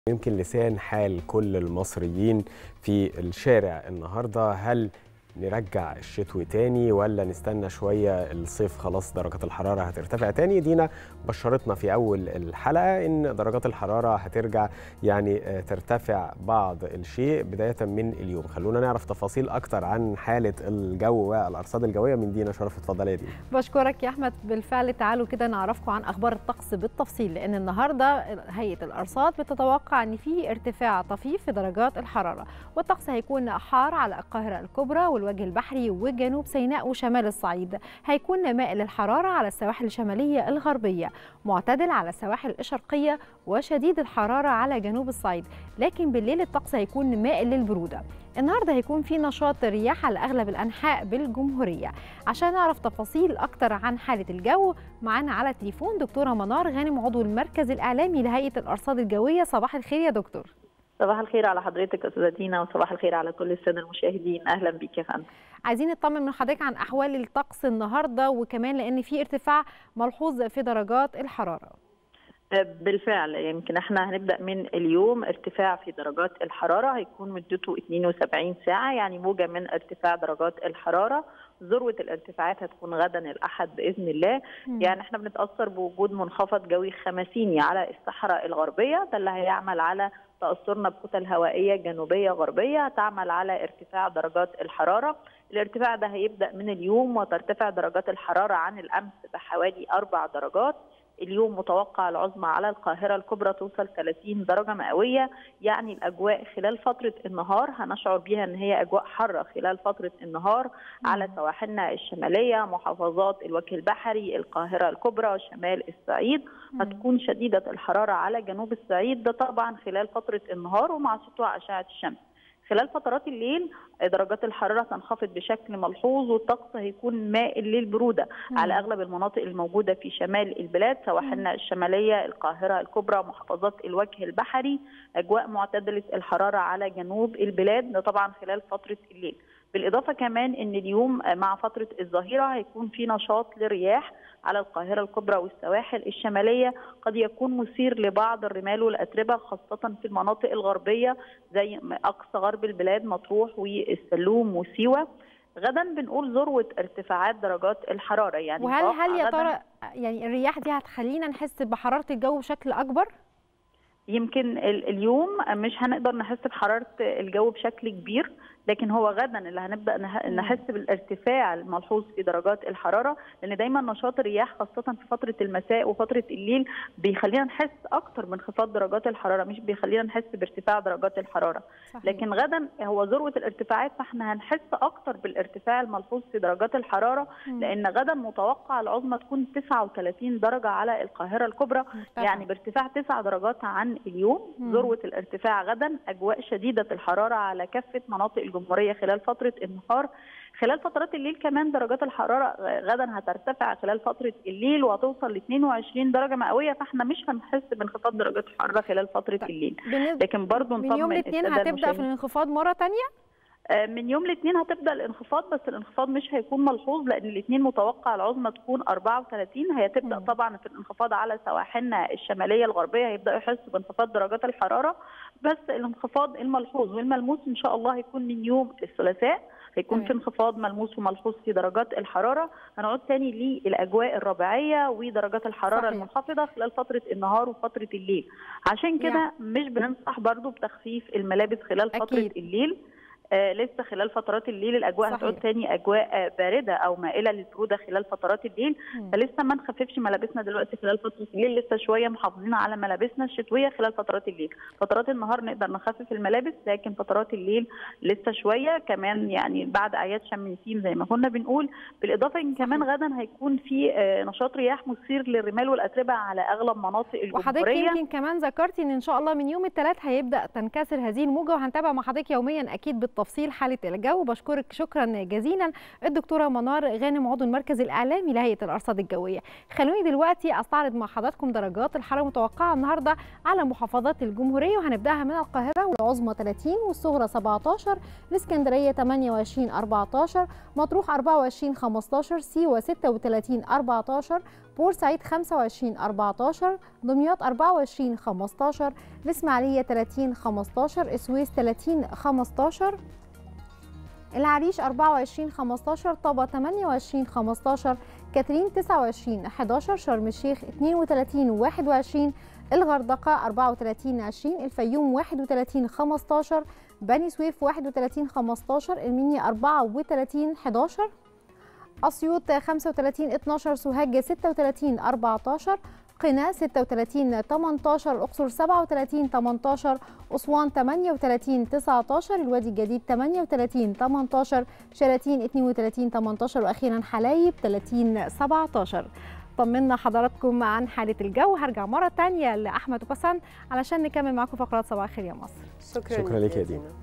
يمكن لسان حال كل المصريين في الشارع النهارده هل نرجع الشتوي تاني ولا نستنى شويه الصيف خلاص درجات الحراره هترتفع تاني دينا بشرتنا في اول الحلقه ان درجات الحراره هترجع يعني ترتفع بعض الشيء بدايه من اليوم خلونا نعرف تفاصيل اكتر عن حاله الجو والارصاد الجويه من دينا شرف اتفضلي يا دينا بشكرك يا احمد بالفعل تعالوا كده نعرفكم عن اخبار الطقس بالتفصيل لان النهارده هيئه الارصاد بتتوقع ان في ارتفاع طفيف في درجات الحراره والطقس هيكون حار على القاهره الكبرى والوجه البحري وجنوب سيناء وشمال الصعيد هيكون مائل الحراره على السواحل الشماليه الغربيه معتدل على السواحل الشرقيه وشديد الحراره على جنوب الصعيد لكن بالليل الطقس هيكون مائل للبروده النهارده هيكون في نشاط رياح على اغلب الانحاء بالجمهوريه عشان نعرف تفاصيل اكتر عن حاله الجو معانا على التليفون دكتوره منار غانم عضو المركز الاعلامي لهيئه الارصاد الجويه صباح الخير يا دكتور صباح الخير على حضرتك استاذه دينا وصباح الخير على كل الساده المشاهدين اهلا بيك يا فندم عايزين نطمن من حضرتك عن احوال الطقس النهارده وكمان لان في ارتفاع ملحوظ في درجات الحراره بالفعل يمكن احنا هنبدا من اليوم ارتفاع في درجات الحراره هيكون مدته 72 ساعه يعني موجه من ارتفاع درجات الحراره ذروه الارتفاعات هتكون غدا الاحد باذن الله م. يعني احنا بنتاثر بوجود منخفض جوي خمسيني على الصحراء الغربيه ده اللي هيعمل على تاثرنا بكتل هوائيه جنوبيه غربيه تعمل على ارتفاع درجات الحراره الارتفاع ده هيبدا من اليوم وترتفع درجات الحراره عن الامس بحوالي اربع درجات اليوم متوقع العظمى على القاهره الكبرى توصل 30 درجه مئويه يعني الاجواء خلال فتره النهار هنشعر بيها ان هي اجواء حاره خلال فتره النهار على سواحلنا الشماليه محافظات الوجه البحري القاهره الكبرى شمال الصعيد هتكون شديده الحراره على جنوب الصعيد ده طبعا خلال فتره النهار ومع سطوع اشعه الشمس خلال فترات الليل درجات الحراره تنخفض بشكل ملحوظ والطقس هيكون مائل للبروده مم. على اغلب المناطق الموجوده في شمال البلاد سواحلنا الشماليه القاهره الكبرى محافظات الوجه البحري اجواء معتدله الحراره على جنوب البلاد ده طبعا خلال فتره الليل بالاضافه كمان ان اليوم مع فتره الظهيره هيكون في نشاط للرياح على القاهره الكبرى والسواحل الشماليه قد يكون مثير لبعض الرمال والاتربه خاصه في المناطق الغربيه زي اقصى غرب البلاد مطروح والسلوم وسيوه غدا بنقول ذروه ارتفاعات درجات الحراره يعني وهل هل يا ترى يعني الرياح دي هتخلينا نحس بحراره الجو بشكل اكبر؟ يمكن اليوم مش هنقدر نحس بحراره الجو بشكل كبير لكن هو غدا اللي هنبدا نحس بالارتفاع الملحوظ في درجات الحراره لان دايما نشاط الرياح خاصه في فتره المساء وفتره الليل بيخلينا نحس اكتر بانخفاض درجات الحراره مش بيخلينا نحس بارتفاع درجات الحراره صحيح. لكن غدا هو ذروه الارتفاعات فاحنا هنحس اكتر بالارتفاع الملحوظ في درجات الحراره م. لان غدا متوقع العظمى تكون 39 درجه على القاهره الكبرى طبعا. يعني بارتفاع 9 درجات عن اليوم ذروه الارتفاع غدا اجواء شديده الحراره على كافه مناطق الجمهوريه خلال فتره النهار خلال فترات الليل كمان درجات الحراره غدا هترتفع خلال فتره الليل وهتوصل ل 22 درجه مئويه فاحنا مش هنحس بانخفاض درجات الحراره خلال فتره الليل لكن برضه من يوم الاثنين هتبدا في الانخفاض مره ثانيه من يوم الاثنين هتبدا الانخفاض بس الانخفاض مش هيكون ملحوظ لان الاثنين متوقع العظمى تكون 34 هي تبدا م. طبعا في الانخفاض على سواحلنا الشماليه الغربيه هيبداوا يحسوا بانخفاض درجات الحراره بس الانخفاض الملحوظ والملموس ان شاء الله هيكون من يوم الثلاثاء هيكون في انخفاض ملموس وملحوظ في درجات الحراره هنعود تاني للاجواء الربيعيه ودرجات الحراره صحيح. المنخفضه خلال فتره النهار وفتره الليل عشان كده يعني. مش بننصح برضو بتخفيف الملابس خلال فتره أكيد. الليل آه لسه خلال فترات الليل الاجواء صحيح. هتعود تاني اجواء آه بارده او مائله للبروده خلال فترات الليل م. فلسه ما نخففش ملابسنا دلوقتي خلال فتره الليل لسه شويه محافظين على ملابسنا الشتويه خلال فترات الليل فترات النهار نقدر نخفف الملابس لكن فترات الليل لسه شويه كمان يعني بعد اعياد شم النسيم زي ما كنا بنقول بالاضافه ان كمان غدا هيكون في آه نشاط رياح مثير للرمال والاتربه على اغلب مناطق الجمهوريه وحضرتك يمكن كمان ذكرتي ان ان شاء الله من يوم الثلاث هيبدا تنكسر هذه الموجه وهنتابع مع حضرتك يوميا اكيد بالتفصيل تفصيل حاله الجو بشكرك شكرا جزيلا الدكتوره منار غانم عضو المركز الاعلامي لهيئه الارصاد الجويه خلوني دلوقتي استعرض مع حضراتكم درجات الحراره المتوقعه النهارده على محافظات الجمهوريه وهنبداها من القاهره والعظمى 30 والصغرى 17 الاسكندريه 28 14 مطروح 24 15 سيوه 36 14 بورسعيد 25 14 دمياط 24 15 الإسماعيلية 30 15 السويس 30 15 العريش 24 15 طابة 28 15 كاترين 29 11 شرم الشيخ 32 21 الغردقة 34 20 الفيوم 31 15 بني سويف 31 15 المنيا 34 11 أسيوط 35 12 سوهاج 36 14 قنا 36 18 الأقصر 37 18 أسوان 38 19 الوادي الجديد 38 18 شلاتين 32 18 وأخيرا حلايب 30 17 طمنا حضراتكم عن حالة الجو هرجع مرة تانية لأحمد وبسان علشان نكمل معاكم فقرات صباح الخير يا مصر شكرا شكرا لك يا دينا